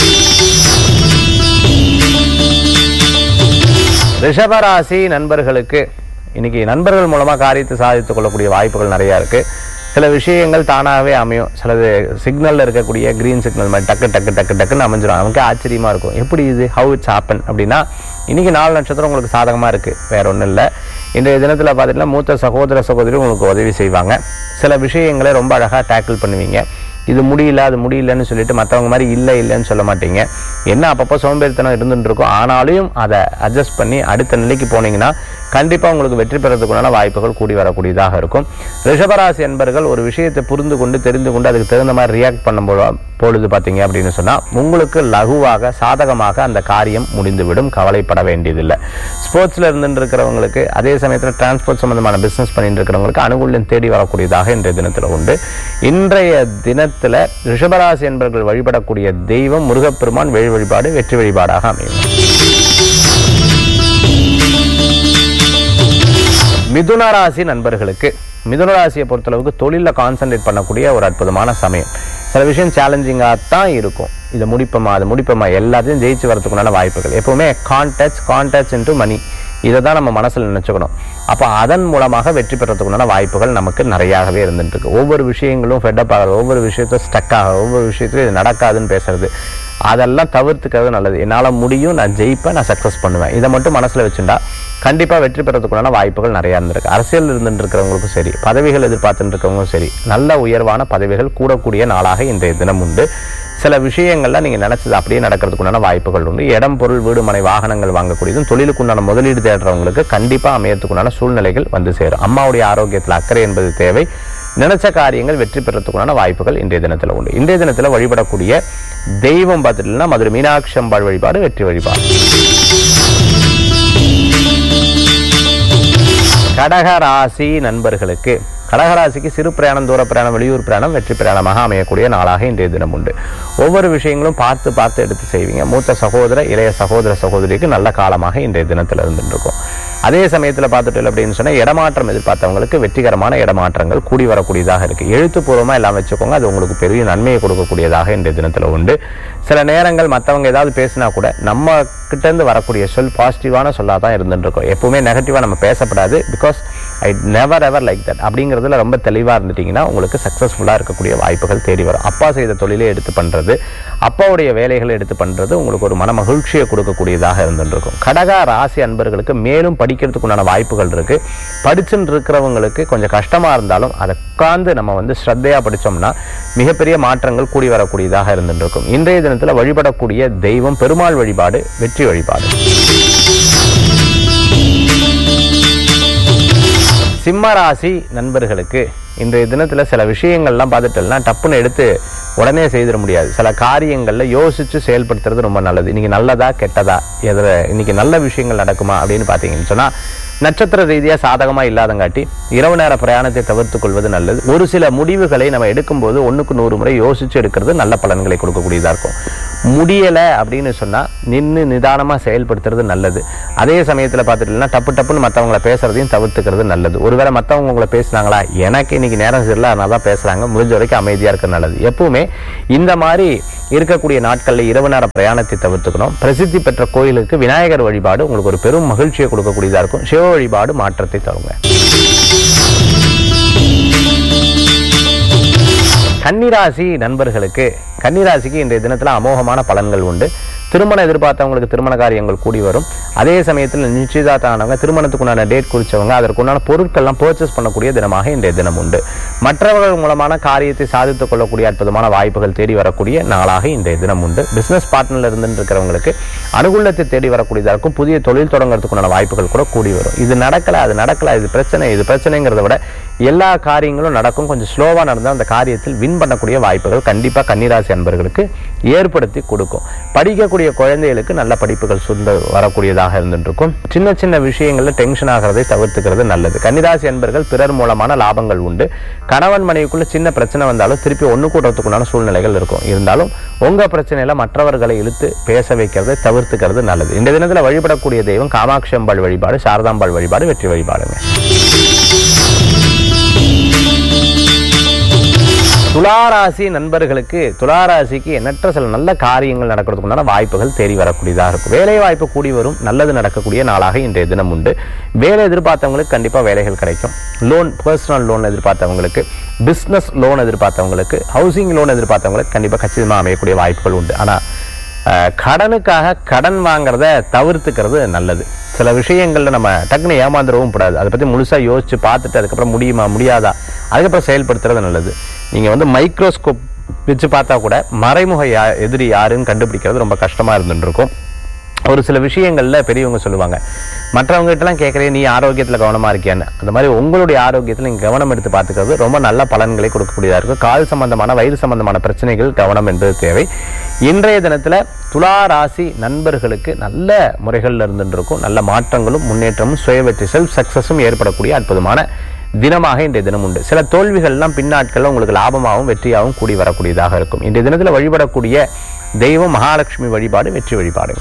ரிஷபராசி நண்பர்களுக்கு இன்னைக்கு நண்பர்கள் மூலமா காரியத்தை சாதித்துக் கொள்ளக்கூடிய வாய்ப்புகள் நிறைய இருக்கு சில விஷயங்கள் தானாகவே அமையும் சிலது சிக்னல்ல இருக்கக்கூடிய கிரீன் சிக்னல் மாதிரி டக்கு டக்கு டக்கு டக்குன்னு அமைஞ்சிடும் நமக்கு ஆச்சரியமா இருக்கும் எப்படி இது ஹவு இட்ஸ் ஹாப்பன் அப்படின்னா இன்னைக்கு நாலு நட்சத்திரம் உங்களுக்கு சாதகமா இருக்கு வேற ஒண்ணும் இல்லை இன்றைய தினத்துல பார்த்துட்டீங்கன்னா மூத்த சகோதர சகோதரி உங்களுக்கு உதவி செய்வாங்க சில விஷயங்களை ரொம்ப அழகா டேக்கிள் பண்ணுவீங்க இது முடியல அது முடியலன்னு சொல்லிட்டு மற்றவங்க மாதிரி இல்லை இல்லைன்னு சொல்ல மாட்டீங்க என்ன அப்பப்போ சோம்பேறித்தனம் இருந்துட்டு இருக்கும் ஆனாலும் அதை அட்ஜஸ்ட் பண்ணி அடுத்த நிலைக்கு போனீங்கன்னா கண்டிப்பா உங்களுக்கு வெற்றி பெறதுக்குண்டான வாய்ப்புகள் கூடி வரக்கூடியதாக இருக்கும் ரிஷபராசி என்பர்கள் ஒரு விஷயத்தை புரிந்து கொண்டு தெரிந்து கொண்டு அதுக்கு தகுந்த மாதிரி ரியாக்ட் பண்ணும்போது பொழுது பார்த்தீங்க அப்படின்னு சொன்னா உங்களுக்கு லகுவாக சாதகமாக அந்த காரியம் முடிந்துவிடும் கவலைப்பட வேண்டியதில்லை ஸ்போர்ட்ஸ்ல இருந்துட்டு இருக்கிறவங்களுக்கு அதே சமயத்தில் டிரான்ஸ்போர்ட் சம்பந்தமான பிசினஸ் பண்ணிட்டு இருக்கிறவங்களுக்கு அனுகூல்யம் தேடி வரக்கூடியதாக இன்றைய தினத்துல உண்டு இன்றைய தினத்துல ரிஷபராசி என்பர்கள் வழிபடக்கூடிய தெய்வம் முருகப்பெருமான் வேல் வழிபாடு வெற்றி வழிபாடாக அமையும் மிதுன ராசி நண்பர்களுக்கு மிதுன ராசியை பொறுத்தளவுக்கு தொழிலில் கான்சென்ட்ரேட் பண்ணக்கூடிய ஒரு அற்புதமான சமயம் சில விஷயம் சேலஞ்சிங்காக தான் இருக்கும் இதை முடிப்போமா அதை முடிப்போமா எல்லாத்தையும் ஜெயிச்சு வரதுக்குண்டான வாய்ப்புகள் எப்பவுமே கான்டாக்ட்ஸ் கான்டாக்ட்ஸ் இன்ட்டு மணி இதை தான் நம்ம மனசில் நினச்சிக்கணும் அப்போ அதன் மூலமாக வெற்றி பெறத்துக்குண்டான வாய்ப்புகள் நமக்கு நிறையாகவே இருந்துட்டு இருக்கு ஒவ்வொரு விஷயங்களும் ஃபெட்டப் ஆகிறது ஒவ்வொரு விஷயத்தையும் ஸ்டக் ஆக ஒவ்வொரு விஷயத்திலும் இது நடக்காதுன்னு பேசுறது அதெல்லாம் தவிர்த்துக்கிறது நல்லது என்னால் முடியும் நான் ஜெயிப்பேன் நான் சக்ஸஸ் பண்ணுவேன் இதை மட்டும் மனசில் வச்சுட்டா கண்டிப்பாக வெற்றி பெறதுக்குண்டான வாய்ப்புகள் நிறையா இருந்திருக்கு அரசியல் இருந்துட்டு இருக்கிறவங்களுக்கும் சரி பதவிகள் எதிர்பார்த்துட்டு இருக்கவங்களும் சரி நல்ல உயர்வான பதவிகள் கூடக்கூடிய நாளாக இன்றைய தினம் உண்டு சில விஷயங்கள்ல நீங்க நினைச்சது அப்படியே நடக்கிறதுக்குண்டான வாய்ப்புகள் உண்டு இடம் பொருள் வீடு மனை வாகனங்கள் வாங்கக்கூடியதும் தொழிலுக்குண்டான முதலீடு தேடுறவங்களுக்கு கண்டிப்பா அமையறதுக்குண்டான சூழ்நிலைகள் வந்து சேரும் அம்மாவுடைய ஆரோக்கியத்தில் அக்கறை என்பது தேவை நினைச்ச காரியங்கள் வெற்றி பெறத்துக்குண்டான வாய்ப்புகள் இன்றைய தினத்துல உண்டு இன்றைய தினத்துல வழிபடக்கூடிய தெய்வம் பார்த்துட்டீங்கன்னா மதுரை மீனாட்சி அம்பாள் வழிபாடு வெற்றி வழிபாடு கடகராசி நண்பர்களுக்கு கடகராசிக்கு சிறு பிரயாணம் தூர பிரயாணம் வெளியூர் பிரயாணம் வெற்றி பிரயாணமாக அமையக்கூடிய நாளாக இன்றைய தினம் உண்டு ஒவ்வொரு விஷயங்களும் பார்த்து பார்த்து எடுத்து செய்வீங்க மூத்த சகோதர இளைய சகோதர சகோதரிக்கு நல்ல காலமாக இன்றைய தினத்தில் இருந்துட்டு இருக்கும் அதே சமயத்தில் பார்த்துட்டு அப்படின்னு சொன்னால் இடமாற்றம் எதிர்பார்த்தவங்களுக்கு வெற்றிகரமான இடமாற்றங்கள் கூடி வரக்கூடியதாக இருக்கு எழுத்துப்பூர்வமாக எல்லாம் வச்சுக்கோங்க அது உங்களுக்கு பெரிய நன்மையை கொடுக்கக்கூடியதாக இன்றைய தினத்தில் உண்டு சில நேரங்கள் மற்றவங்க ஏதாவது பேசினா கூட நம்ம கிட்ட இருந்து வரக்கூடிய சொல் பாசிட்டிவான சொல்லா தான் இருந்துட்டு இருக்கோம் எப்பவுமே நெகட்டிவாக நம்ம பேசப்படாது because I never ever like that அப்படிங்கிறதுல ரொம்ப தெளிவாக இருந்துட்டீங்கன்னா உங்களுக்கு சக்ஸஸ்ஃபுல்லாக இருக்கக்கூடிய வாய்ப்புகள் தேடி வரும் அப்பா செய்த தொழிலே எடுத்து பண்ணுறது அப்பாவுடைய வேலைகளை எடுத்து பண்ணுறது உங்களுக்கு ஒரு மன மகிழ்ச்சியை கொடுக்கக்கூடியதாக இருந்துட்டு இருக்கும் கடகா ராசி அன்பர்களுக்கு மேலும் படிக்கிறதுக்கு உண்டான வாய்ப்புகள் இருக்கு படிச்சுன்னு இருக்கிறவங்களுக்கு கொஞ்சம் கஷ்டமா இருந்தாலும் அதை உட்கார்ந்து நம்ம வந்து ஸ்ரத்தையா படிச்சோம்னா மிகப்பெரிய மாற்றங்கள் கூடி வரக்கூடியதாக இருந்துட்டு இருக்கும் இன்றைய தினத்துல வழிபடக்கூடிய தெய்வம் பெருமாள் வழிபாடு வெற்றி வழிபாடு சிம்ம ராசி நண்பர்களுக்கு இன்றைய தினத்துல சில விஷயங்கள்லாம் பார்த்துட்டோம்னா டப்புன்னு எடுத்து உடனே செய்திட முடியாது சில காரியங்கள்ல யோசிச்சு செயல்படுத்துறது ரொம்ப நல்லது இன்னைக்கு நல்லதா கெட்டதா எதிர இன்னைக்கு நல்ல விஷயங்கள் நடக்குமா அப்படின்னு பார்த்தீங்கன்னு சொன்னா நட்சத்திர ரீதியா சாதகமா இல்லாதங்காட்டி இரவு நேர பிரயாணத்தை தவிர்த்துக் கொள்வது நல்லது ஒரு சில முடிவுகளை நம்ம எடுக்கும்போது ஒண்ணுக்கு நூறு முறை யோசிச்சு எடுக்கிறது நல்ல பலன்களை கொடுக்கக்கூடியதா இருக்கும் முடியல அப்படின்னு சொன்னா நின்று நிதானமா செயல்படுத்துறது நல்லது அதே சமயத்துல பார்த்துட்டீங்கன்னா டப்பு டப்புன்னு மத்தவங்கள பேசுறதையும் தவிர்த்துக்கிறது நல்லது ஒருவேளை மத்தவங்க உங்களை பேசுனாங்களா எனக்கு இன்னைக்கு நேரம் சரியில்லை அதனால தான் பேசுறாங்க முடிஞ்ச வரைக்கும் அமைதியா இருக்கிறது நல்லது எப்பவுமே இந்த மாதிரி இருக்கக்கூடிய நாட்கள்ல இரவு நேர பிரயாணத்தை தவிர்த்துக்கணும் பிரசித்தி பெற்ற கோயிலுக்கு விநாயகர் வழிபாடு உங்களுக்கு ஒரு பெரும் மகிழ்ச்சியை கொடுக்கக்கூடியதா இருக்கும் சிவ வழிபாடு மாற்றத்தை தருங்க கன்னிராசி நண்பர்களுக்கு கன்னிராசிக்கு இன்றைய தினத்துல அமோகமான பலன்கள் உண்டு திருமணம் எதிர்பார்த்தவங்களுக்கு திருமண காரியங்கள் கூடி வரும் அதே சமயத்தில் நிச்சயதார்த்தம் ஆனவங்க திருமணத்துக்குண்டான டேட் குறிச்சவங்க அதற்குண்டான பொருட்கள்லாம் பர்ச்சேஸ் பண்ணக்கூடிய தினமாக இன்றைய தினம் உண்டு மற்றவர்கள் மூலமான காரியத்தை சாதித்துக் கொள்ளக்கூடிய அற்புதமான வாய்ப்புகள் தேடி வரக்கூடிய நாளாக இன்றைய தினம் உண்டு பிசினஸ் பார்ட்னர்ல இருந்து இருக்கிறவங்களுக்கு அனுகூலத்தை தேடி வரக்கூடியதா இருக்கும் புதிய தொழில் தொடங்குறதுக்குண்டான வாய்ப்புகள் கூட கூடி வரும் இது நடக்கல அது நடக்கல இது பிரச்சனை இது பிரச்சனைங்கிறத விட எல்லா காரியங்களும் நடக்கும் கொஞ்சம் ஸ்லோவா நடந்தால் அந்த காரியத்தில் வின் பண்ணக்கூடிய வாய்ப்புகள் கண்டிப்பா கன்னிராசி அன்பர்களுக்கு ஏற்படுத்தி கொடுக்கும் படிக்கக்கூடிய குழந்தைகளுக்கு நல்ல படிப்புகள் சுந்த வரக்கூடியதாக கொடுக்கக்கூடியதாக இருந்துருக்கும் சின்ன சின்ன விஷயங்கள்ல டென்ஷன் ஆகிறதை தவிர்த்துக்கிறது நல்லது கன்னிராசி அன்பர்கள் பிறர் மூலமான லாபங்கள் உண்டு கணவன் மனைவிக்குள்ள சின்ன பிரச்சனை வந்தாலும் திருப்பி ஒண்ணு கூடுறதுக்குண்டான சூழ்நிலைகள் இருக்கும் இருந்தாலும் உங்க பிரச்சனையில மற்றவர்களை இழுத்து பேச வைக்கிறதை தவிர்த்துக்கிறது நல்லது இந்த தினத்துல வழிபடக்கூடிய தெய்வம் காமாட்சி அம்பாள் வழிபாடு சாரதாம்பாள் வழிபாடு வெற்றி வழிபாடுங்க துளாராசி நண்பர்களுக்கு துளாராசிக்கு எண்ணற்ற சில நல்ல காரியங்கள் நடக்கிறதுக்கு உண்டான வாய்ப்புகள் தேடி வரக்கூடியதாக இருக்கும் வேலை வாய்ப்பு கூடி வரும் நல்லது நடக்கக்கூடிய நாளாக இன்றைய தினம் உண்டு வேலை எதிர்பார்த்தவங்களுக்கு கண்டிப்பா வேலைகள் கிடைக்கும் லோன் பர்சனல் லோன் எதிர்பார்த்தவங்களுக்கு பிசினஸ் லோன் எதிர்பார்த்தவங்களுக்கு ஹவுசிங் லோன் எதிர்பார்த்தவங்களுக்கு கண்டிப்பா கச்சிதமா அமையக்கூடிய வாய்ப்புகள் உண்டு ஆனா அஹ், கடனுக்காக கடன் வாங்குறத தவிர்த்துக்கிறது நல்லது சில விஷயங்கள்ல நம்ம டக்குன்னு ஏமாந்துடவும் கூடாது அதை பத்தி முழுசா யோசிச்சு பார்த்துட்டு அதுக்கப்புறம் முடியுமா முடியாதா அதுக்கப்புறம் செயல்படுத்துறது நல்லது நீங்க வந்து மைக்ரோஸ்கோப் வச்சு பார்த்தா கூட மறைமுக யா- எதிரி யாருன்னு கண்டுபிடிக்கிறது ரொம்ப கஷ்டமா இருந்துட்டு இருக்கும் ஒரு சில விஷயங்கள்ல பெரியவங்க சொல்லுவாங்க மற்றவங்க கிட்டலாம் கேட்கறேன் நீ ஆரோக்கியத்துல கவனமா இருக்கியான்னு அந்த மாதிரி உங்களுடைய ஆரோக்கியத்துல நீங்க கவனம் எடுத்து பார்த்துக்கிறது ரொம்ப நல்ல பலன்களை கொடுக்கக்கூடியதா இருக்கும் கால் சம்பந்தமான வயிறு சம்பந்தமான பிரச்சனைகள் கவனம் என்பது தேவை இன்றைய தினத்துல துலா ராசி நண்பர்களுக்கு நல்ல முறைகள்ல இருந்துட்டு இருக்கும் நல்ல மாற்றங்களும் முன்னேற்றமும் சுய வெற்றி செல்ஃப் சக்சஸும் ஏற்படக்கூடிய அற்புதமான தினமாக இன்றைய தினம் உண்டு சில தோல்விகள்லாம் பின்னாட்கள்ல உங்களுக்கு லாபமாகவும் வெற்றியாகவும் கூடி வரக்கூடியதாக இருக்கும் இன்றைய தினத்துல வழிபடக்கூடிய தெய்வம் மகாலட்சுமி வழிபாடு வெற்றி வழிபாடு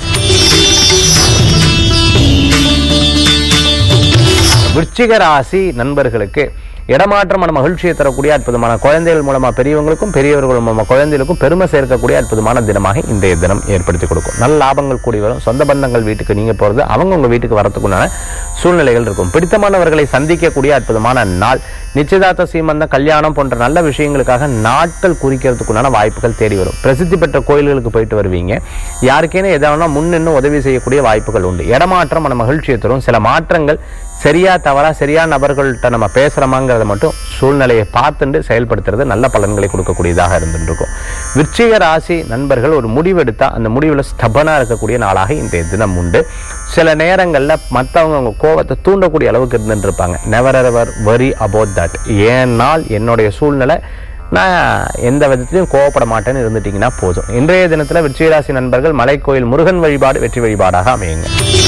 விருச்சிக ராசி நண்பர்களுக்கு இடமாற்றமான மகிழ்ச்சியை தரக்கூடிய அற்புதமான குழந்தைகள் மூலமா பெரியவங்களுக்கும் பெரியவர்கள் மூலமா குழந்தைகளுக்கும் பெருமை சேர்க்கக்கூடிய அற்புதமான தினமாக இன்றைய தினம் ஏற்படுத்தி கொடுக்கும் நல்ல லாபங்கள் கூடி வரும் சொந்த பந்தங்கள் வீட்டுக்கு நீங்க போறது அவங்க உங்க வீட்டுக்கு வரத்துக்குண்டான சூழ்நிலைகள் இருக்கும் பிடித்தமானவர்களை சந்திக்கக்கூடிய அற்புதமான நாள் நிச்சயதார்த்த சீமந்தம் கல்யாணம் போன்ற நல்ல விஷயங்களுக்காக நாட்கள் குறிக்கிறதுக்குண்டான வாய்ப்புகள் தேடி வரும் பிரசித்தி பெற்ற கோயில்களுக்கு போயிட்டு வருவீங்க யாருக்கேனும் எதாவது முன்னின்னு உதவி செய்யக்கூடிய வாய்ப்புகள் உண்டு இடமாற்றம் நம்ம மகிழ்ச்சியை தரும் சில மாற்றங்கள் சரியா தவறா சரியான நபர்கள்ட்ட நம்ம பேசுறோமாங்கிறத மட்டும் சூழ்நிலையை பார்த்துட்டு செயல்படுத்துறது நல்ல பலன்களை கொடுக்கக்கூடியதாக இருந்துட்டு இருக்கும் விருச்சிக ராசி நண்பர்கள் ஒரு முடிவெடுத்தா அந்த முடிவுல ஸ்டபனா இருக்கக்கூடிய நாளாக இன்றைய தினம் உண்டு சில நேரங்கள்ல மற்றவங்க உங்க கோவத்தை தூண்டக்கூடிய அளவுக்கு இருந்துட்டு இருப்பாங்க never ever worry about that ஏனால் என்னுடைய சூழ்நிலை நான் எந்த விதத்திலையும் கோவப்பட மாட்டேன்னு இருந்துட்டீங்கன்னா போதும் இன்றைய தினத்துல விருச்சிகராசி நண்பர்கள் மலைக்கோயில் முருகன் வழிபாடு வெற்றி வழிபாடாக அமையுங்க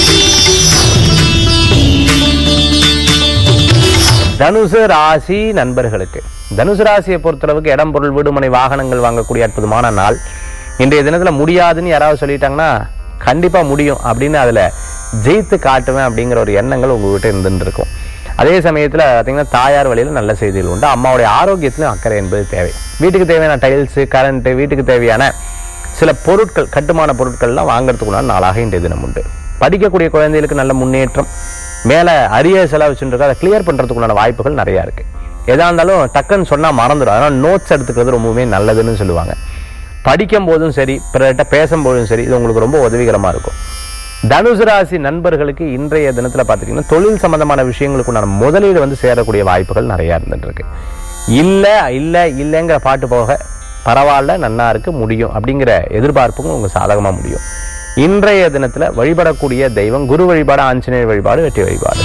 தனுசு ராசி நண்பர்களுக்கு தனுசு ராசியை பொறுத்தளவுக்கு இடம் பொருள் வீடுமனை வாகனங்கள் வாங்கக்கூடிய அற்புதமான நாள் இன்றைய தினத்துல முடியாதுன்னு யாராவது சொல்லிட்டாங்கன்னா கண்டிப்பா முடியும் அப்படின்னு அதுல ஜெயித்து காட்டுவேன் அப்படிங்கிற ஒரு எண்ணங்கள் உங்ககிட்ட இருந்துட்டு இருக்கும் அதே சமயத்துல பார்த்தீங்கன்னா தாயார் வழியில நல்ல செய்திகள் உண்டு அம்மாவுடைய ஆரோக்கியத்திலும் அக்கறை என்பது தேவை வீட்டுக்கு தேவையான டைல்ஸ் கரண்ட் வீட்டுக்கு தேவையான சில பொருட்கள் கட்டுமான பொருட்கள்லாம் வாங்குறதுக்குள்ள நாளாக இன்றைய தினம் உண்டு படிக்கக்கூடிய குழந்தைகளுக்கு நல்ல முன்னேற்றம் மேல அரிய செலவு வச்சுட்டு அதை கிளியர் பண்றதுக்குண்டான வாய்ப்புகள் நிறைய இருக்கு எதா இருந்தாலும் டக்குன்னு சொன்னா மறந்துடும் அதனால நோட்ஸ் எடுத்துக்கிறது ரொம்பவுமே நல்லதுன்னு சொல்லுவாங்க படிக்கும் போதும் சரி பிறர்கிட்ட பேசும்போதும் சரி இது உங்களுக்கு ரொம்ப உதவிகரமா இருக்கும் தனுசு ராசி நண்பர்களுக்கு இன்றைய தினத்துல பாத்தீங்கன்னா தொழில் சம்பந்தமான விஷயங்களுக்கு உண்டான முதலீடு வந்து சேரக்கூடிய வாய்ப்புகள் நிறைய இருந்துட்டு இருக்கு இல்ல இல்ல இல்லைங்கிற பாட்டு போக பரவாயில்ல நன்னா இருக்கு முடியும் அப்படிங்கிற எதிர்பார்ப்பும் உங்க சாதகமா முடியும் இன்றைய தினத்துல வழிபடக்கூடிய தெய்வம் குரு வழிபாடு ஆஞ்சநேயர் வழிபாடு வெற்றி வழிபாடு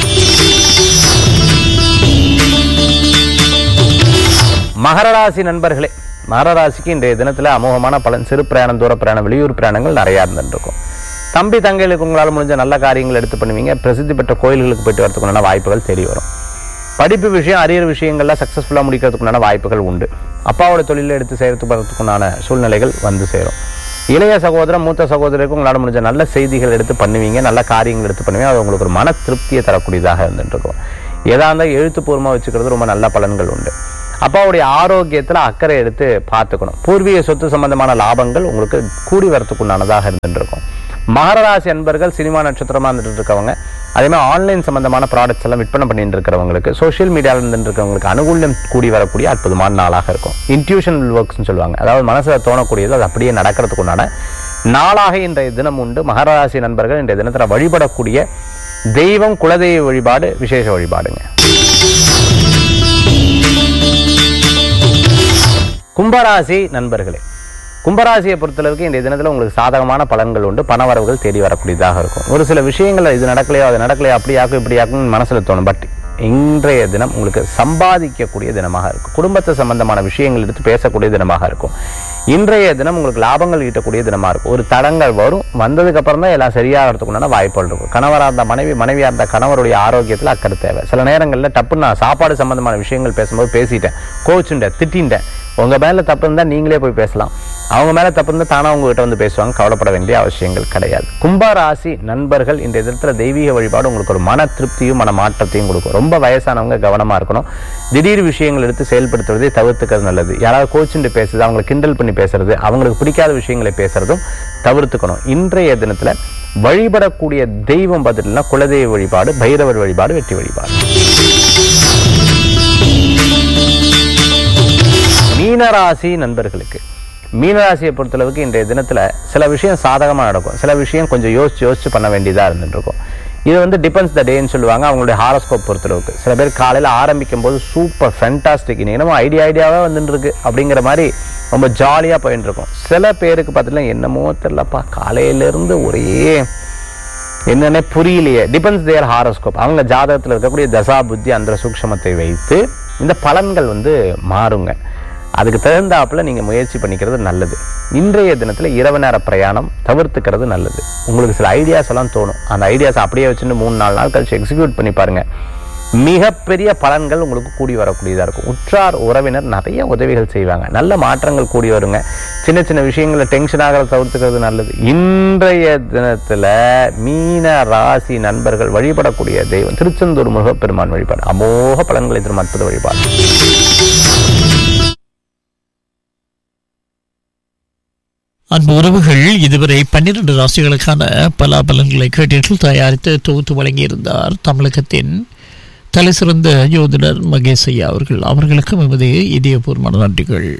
மகர ராசி நண்பர்களே மகர ராசிக்கு இன்றைய தினத்துல அமோகமான பலன் சிறு பிரயாணம் தூர பிரயாணம் வெளியூர் பிரயாணங்கள் நிறைய இருந்துட்டு இருக்கும் தம்பி தங்கைகளுக்கு உங்களால் முடிஞ்ச நல்ல காரியங்கள் எடுத்து பண்ணுவீங்க பிரசித்தி பெற்ற கோயில்களுக்கு போயிட்டு வரதுக்குண்டான வாய்ப்புகள் தேடி வரும் படிப்பு விஷயம் அரியர் விஷயங்கள்ல சக்சஸ்ஃபுல்லாக முடிக்கிறதுக்குண்டான வாய்ப்புகள் உண்டு அப்பாவோட தொழிலை எடுத்து செய்யறதுக்கு வரதுக்குண்டான சூழ்நிலைகள் வந்து சேரும் இளைய சகோதரன் மூத்த சகோதரருக்கு உங்களால் முடிஞ்ச நல்ல செய்திகள் எடுத்து பண்ணுவீங்க நல்ல காரியங்கள் எடுத்து பண்ணுவீங்க அது உங்களுக்கு ஒரு மன திருப்தியை தரக்கூடியதாக இருந்துட்டு இருக்கும் எதா இருந்தால் எழுத்துப்பூர்வமாக வச்சுக்கிறது ரொம்ப நல்ல பலன்கள் உண்டு அப்பாவுடைய ஆரோக்கியத்துல அக்கறை எடுத்து பார்த்துக்கணும் பூர்வீக சொத்து சம்பந்தமான லாபங்கள் உங்களுக்கு கூடி வரத்துக்குண்டானதாக இருந்துட்டு இருக்கும் மகர ராசி அன்பர்கள் சினிமா நட்சத்திரமா இருந்துட்டு இருக்கவங்க அதே மாதிரி ஆன்லைன் சம்பந்தமான ப்ராடக்ட்ஸ் எல்லாம் விற்பனை பண்ணிட்டு இருக்கிறவங்களுக்கு சோஷியல் மீடியாவில் இருந்துட்டு இருக்கவங்களுக்கு அனுகூல்யம் கூடி வரக்கூடிய அற்புதமான நாளாக இருக்கும் இன்ட்யூஷன் ஒர்க்ஸ்னு சொல்லுவாங்க அதாவது மனசுல தோணக்கூடியது அது அப்படியே நடக்கிறதுக்கு உண்டான நாளாக இன்றைய தினம் உண்டு மகர ராசி நண்பர்கள் இன்றைய தினத்துல வழிபடக்கூடிய தெய்வம் குலதெய்வ வழிபாடு விசேஷ வழிபாடுங்க கும்பராசி நண்பர்களே கும்பராசியை பொறுத்தளவுக்கு இந்த தினத்துல உங்களுக்கு சாதகமான பலன்கள் உண்டு பணவரவுகள் தேடி வரக்கூடியதாக இருக்கும் ஒரு சில விஷயங்கள் இது நடக்கலையோ அது நடக்கலையோ அப்படியாக்கும் இப்படியாக்கும் மனசுல தோணும் பட் இன்றைய தினம் உங்களுக்கு சம்பாதிக்கக்கூடிய தினமாக இருக்கும் குடும்பத்தை சம்பந்தமான விஷயங்கள் எடுத்து பேசக்கூடிய தினமாக இருக்கும் இன்றைய தினம் உங்களுக்கு லாபங்கள் ஈட்டக்கூடிய தினமா இருக்கும் ஒரு தடங்கள் வரும் வந்ததுக்கு அப்புறம் தான் எல்லாம் சரியாகிறதுக்கு உண்டான வாய்ப்புகள் இருக்கும் கணவராக இருந்த மனைவி மனைவியாக இருந்த கணவருடைய ஆரோக்கியத்தில் அக்கறை தேவை சில நேரங்களில் டப்புன்னு நான் சாப்பாடு சம்பந்தமான விஷயங்கள் பேசும்போது பேசிட்டேன் கோச்சுண்டேன் திட்டின்ட்டேன் உங்க மேல தப்பு இருந்தா நீங்களே போய் பேசலாம் அவங்க மேல தப்பு இருந்தா தானா உங்ககிட்ட வந்து பேசுவாங்க கவலைப்பட வேண்டிய அவசியங்கள் கிடையாது கும்பராசி நண்பர்கள் இந்த இடத்துல தெய்வீக வழிபாடு உங்களுக்கு ஒரு மன திருப்தியும் மன மாற்றத்தையும் கொடுக்கும் ரொம்ப வயசானவங்க கவனமா இருக்கணும் திடீர் விஷயங்கள் எடுத்து செயல்படுத்துவதை தவிர்த்துக்கிறது நல்லது யாராவது கோச்சுண்டு பேசுறது அவங்களை கிண்டல் பண்ணி பேசுறது அவங்களுக்கு பிடிக்காத விஷயங்களை பேசுறதும் தவிர்த்துக்கணும் இன்றைய தினத்துல வழிபடக்கூடிய தெய்வம் பார்த்துட்டுனா குலதெய்வ வழிபாடு பைரவர் வழிபாடு வெற்றி வழிபாடு மீனராசி நண்பர்களுக்கு மீனராசியை பொறுத்தளவுக்கு இன்றைய தினத்துல சில விஷயம் சாதகமா நடக்கும் சில விஷயம் கொஞ்சம் யோசிச்சு யோசிச்சு பண்ண வேண்டியதா இருந்துட்டு இருக்கும் இது வந்து டிபெண்ட்ஸ் த டேன்னு சொல்லுவாங்க அவங்களுடைய ஹாரோஸ்கோப் பொறுத்தளவுக்கு சில பேர் காலையில ஆரம்பிக்கும் போது சூப்பர் ஃபென்டாஸ்டிக் இன்னைக்கு என்னமோ ஐடியா ஐடியாவே வந்துட்டு இருக்கு அப்படிங்கிற மாதிரி ரொம்ப ஜாலியா போயிட்டு இருக்கும் சில பேருக்கு பார்த்தீங்கன்னா என்னமோ தெரியலப்பா காலையில இருந்து ஒரே என்னன்னே புரியலையே டிபெண்ட்ஸ் தேர் ஹாரோஸ்கோப் அவங்க ஜாதகத்தில் இருக்கக்கூடிய தசா புத்தி அந்த சூக்ஷமத்தை வைத்து இந்த பலன்கள் வந்து மாறுங்க அதுக்கு தகுந்தாப்புல நீங்க முயற்சி பண்ணிக்கிறது நல்லது இன்றைய தினத்துல இரவு நேர பிரயாணம் தவிர்த்துக்கிறது நல்லது உங்களுக்கு சில ஐடியாஸ் எல்லாம் தோணும் அந்த ஐடியாஸ் அப்படியே வச்சுட்டு மூணு நாலு நாள் கழிச்சு எக்ஸிக்யூட் பண்ணி பாருங்க மிகப்பெரிய பலன்கள் உங்களுக்கு கூடி வரக்கூடியதா இருக்கும் உற்றார் உறவினர் நிறைய உதவிகள் செய்வாங்க நல்ல மாற்றங்கள் கூடி வருங்க சின்ன சின்ன விஷயங்களை டென்ஷன் ஆகிறத தவிர்த்துக்கிறது நல்லது இன்றைய தினத்துல மீன ராசி நண்பர்கள் வழிபடக்கூடிய தெய்வம் திருச்செந்தூர் முருகப்பெருமான் வழிபாடு அமோக பலன்களை தரும் அற்புத வழிபாடு அன்பு உறவுகள் இதுவரை பன்னிரண்டு ராசிகளுக்கான பலாபலன்களை கேட்டீர்கள் தயாரித்து தொகுத்து வழங்கியிருந்தார் தமிழகத்தின் தலை சிறந்த யோதிடர் மகேஷ் ஐயா அவர்கள் அவர்களுக்கும் எமது இதயபூர்வமான நன்றிகள்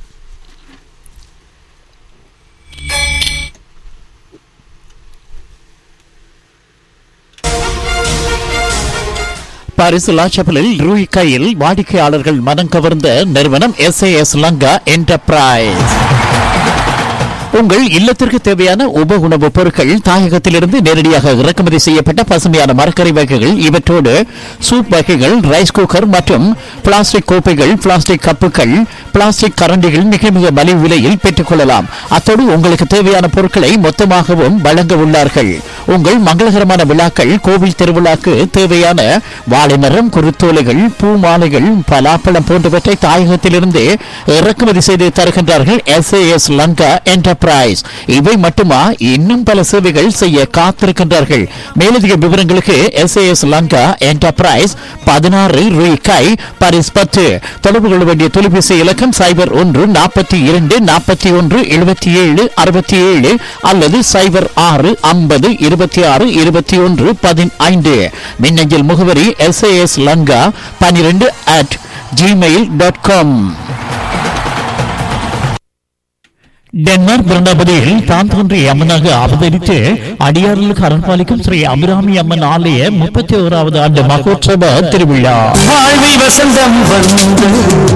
பாரிஸ் லாச்சப்பலில் ரூய் கையில் வாடிக்கையாளர்கள் மனம் கவர்ந்த நிறுவனம் எஸ் லங்கா என்டர்பிரைஸ் உங்கள் இல்லத்திற்கு தேவையான உப உணவுப் பொருட்கள் தாயகத்திலிருந்து நேரடியாக இறக்குமதி செய்யப்பட்ட பசுமையான மரக்கறி வகைகள் இவற்றோடு சூப் வகைகள் ரைஸ் குக்கர் மற்றும் பிளாஸ்டிக் கோப்பைகள் பிளாஸ்டிக் கப்புகள் பிளாஸ்டிக் கரண்டிகள் மிக மிக மலிவு விலையில் பெற்றுக்கொள்ளலாம் அத்தோடு உங்களுக்கு தேவையான பொருட்களை மொத்தமாகவும் வழங்க உள்ளார்கள் உங்கள் மங்களகரமான விழாக்கள் கோவில் திருவிழாக்கு தேவையான வாழைமரம் குருத்தோலைகள் பூ மாலைகள் பலாப்பழம் போன்றவற்றை தாயகத்திலிருந்து இறக்குமதி செய்து தருகின்றார்கள் எஸ் எஸ் லங்கா என்டர்பிரைஸ் இவை மட்டுமா இன்னும் பல சேவைகள் செய்ய காத்திருக்கின்றார்கள் மேலதிக விவரங்களுக்கு எஸ் எஸ் லங்கா என்டர்பிரைஸ் பதினாறு ரூபாய் பாரிஸ் பத்து தொடர்பு கொள்ள வேண்டிய தொலைபேசி இலக்கம் சைபர் ஒன்று நாற்பத்தி இரண்டு நாற்பத்தி ஒன்று எழுபத்தி ஏழு அறுபத்தி ஏழு அல்லது சைபர் ஆறு ஐம்பது இருபத்தி ஆறு இருபத்தி ஒன்று பதினைந்து மின்னஞ்சல் முகவரி எஸ் எஸ் லங்கா பன்னிரெண்டு at Gmail dot com Denmark பிரணபதியில் தான் தோன்றிய அம்மனாக அவதரித்து அடியார்களுக்கு அரண்பாலிக்கும் ஸ்ரீ அபிராமி அம்மன் ஆலய முப்பத்தி ஓராவது ஆண்டு மகோற்சவ திருவிழா வாழ்வில் வசந்தம் வந்து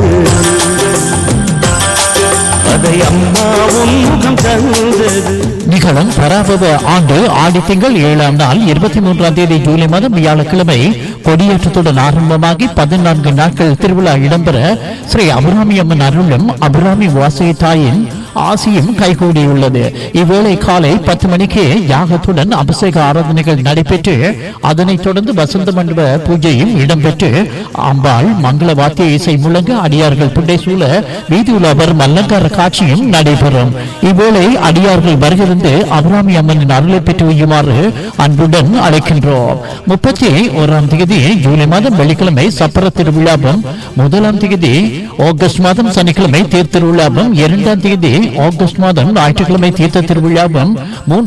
அதை அம்மாவும் முகம் தந்தது நிகழும் பராபவ ஆண்டு ஆடி திங்கள் ஏழாம் நாள் இருபத்தி மூன்றாம் தேதி ஜூலை மாதம் வியாழக்கிழமை கொடியேற்றத்துடன் ஆரம்பமாகி பதினான்கு நாட்கள் திருவிழா இடம்பெற ஸ்ரீ அபிராமி அம்மன் அருளும் அபிராமி வாசகி தாயின் ஆசியும் கைகூடியுள்ளது இவ்வேளை காலை பத்து மணிக்கு யாகத்துடன் அபிஷேக ஆராதனைகள் நடைபெற்று அதனைத் தொடர்ந்து வசந்த மண்டப பூஜையும் இடம்பெற்று அம்பாள் மங்கள வாத்திய இசை முழங்க அடியார்கள் புண்டை சூழ வீதியுலா வரும் அலங்கார காட்சியும் நடைபெறும் இவ்வேளை அடியார்கள் வருகிருந்து அபிராமி அம்மனின் அருளை பெற்று வையுமாறு அன்புடன் அழைக்கின்றோம் முப்பத்தி ஓராம் தேதி ஜூலை மாதம் வெள்ளிக்கிழமை சப்பர திருவிழாவும் முதலாம் தேதி ஆகஸ்ட் மாதம் சனிக்கிழமை தேர் திருவிழாவும் இரண்டாம் தேதி ஆகஸ்ட் மாதம் ஞாயிற்றுக்கிழமை தீர்த்த திருவிழாவும் மூன்றாம்